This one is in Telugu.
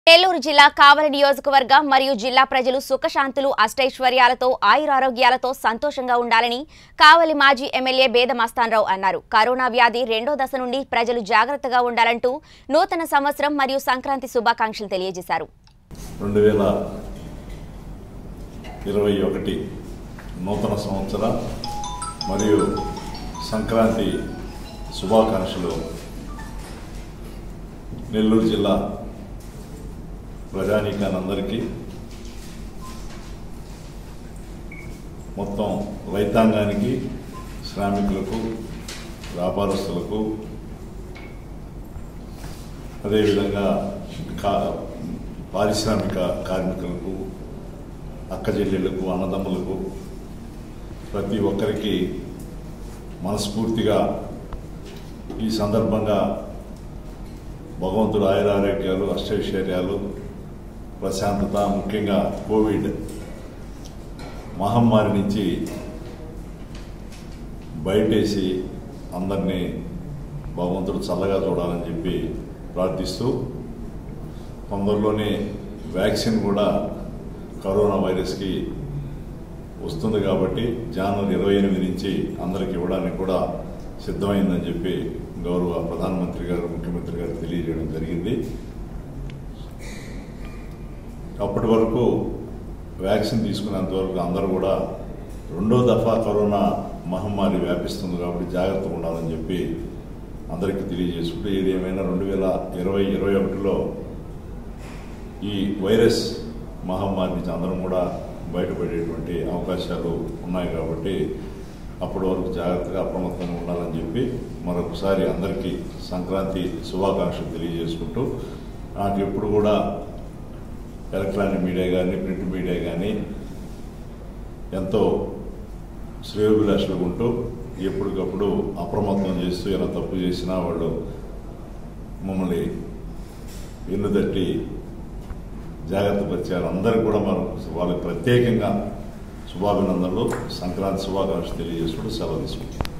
నెల్లూరు జిల్లా కావలి నియోజకవర్గ మరియు జిల్లా ప్రజలు సుఖశాంతులు అష్టైశ్వర్యాలతో ఆయురారోగ్యాలతో సంతోషంగా ఉండాలని కావలి మాజీ ఎమ్మెల్యే బేదమస్తాన్రావు అన్నారు కరోనా వ్యాధి రెండో దశ నుండి ప్రజలు జాగ్రత్తగా ఉండాలంటూ నూతన సంవత్సరం మరియు సంక్రాంతి శుభాకాంక్షలు తెలియజేశారు రెండు వేల ఇరవై ఒకటి నూతన సంవత్సర మరియు సంక్రాంతి శుభాకాంక్షలు నెల్లూరు జిల్లా ప్రజానీకానందరికీ మొత్తం రైతాంగానికి శ్రామికులకు వ్యాపారస్తులకు అదేవిధంగా కా పారిశ్రామిక కార్మికులకు అక్క చెల్లెళ్లకు అన్నదమ్ములకు ప్రతి ఒక్కరికి మనస్ఫూర్తిగా ఈ సందర్భంగా భగవంతుడు ఆయురారోగ్యాలు అష్టైశ్వర్యాలు ప్రశాంతత ముఖ్యంగా కోవిడ్ మహమ్మారి నుంచి బయటేసి అందరినీ భగవంతుడు చల్లగా చూడాలని చెప్పి ప్రార్థిస్తూ తొందరలోనే వ్యాక్సిన్ కూడా కరోనా వైరస్కి వస్తుంది కాబట్టి జనవరి ఇరవై ఎనిమిది నుంచి అందరికి ఇవ్వడానికి కూడా సిద్ధమైందని చెప్పి గౌరవ ప్రధానమంత్రి గారు ముఖ్యమంత్రి గారు తెలియజేయడం జరిగింది అప్పటి వరకు వ్యాక్సిన్ తీసుకునేంత వరకు అందరూ కూడా రెండో దఫా కరోనా మహమ్మారి వ్యాపిస్తుంది కాబట్టి జాగ్రత్తగా ఉండాలని చెప్పి అందరికీ తెలియజేసుకుంటూ ఏది ఏమైనా రెండు వేల ఇరవై ఇరవై ఒకటిలో ఈ వైరస్ మహమ్మారి నుంచి అందరం కూడా బయటపడేటువంటి అవకాశాలు ఉన్నాయి కాబట్టి అప్పటి వరకు జాగ్రత్తగా అప్రమత్తంగా ఉండాలని చెప్పి మరొకసారి అందరికీ సంక్రాంతి శుభాకాంక్షలు తెలియజేసుకుంటూ నాకు ఎప్పుడు కూడా ఎలక్ట్రానిక్ మీడియా కానీ ప్రింట్ మీడియా కానీ ఎంతో శ్రేయోభిలాషులు ఉంటూ ఎప్పటికప్పుడు అప్రమత్తం చేస్తూ ఎలా తప్పు చేసినా వాళ్ళు మమ్మల్ని ఎన్నుదట్టి జాగ్రత్త పరిచారు అందరికి కూడా మనం వాళ్ళకి ప్రత్యేకంగా శుభాభినందనలు సంక్రాంతి శుభాకాంక్షలు తెలియజేసుకుంటూ సెలవు తీసుకుంటాం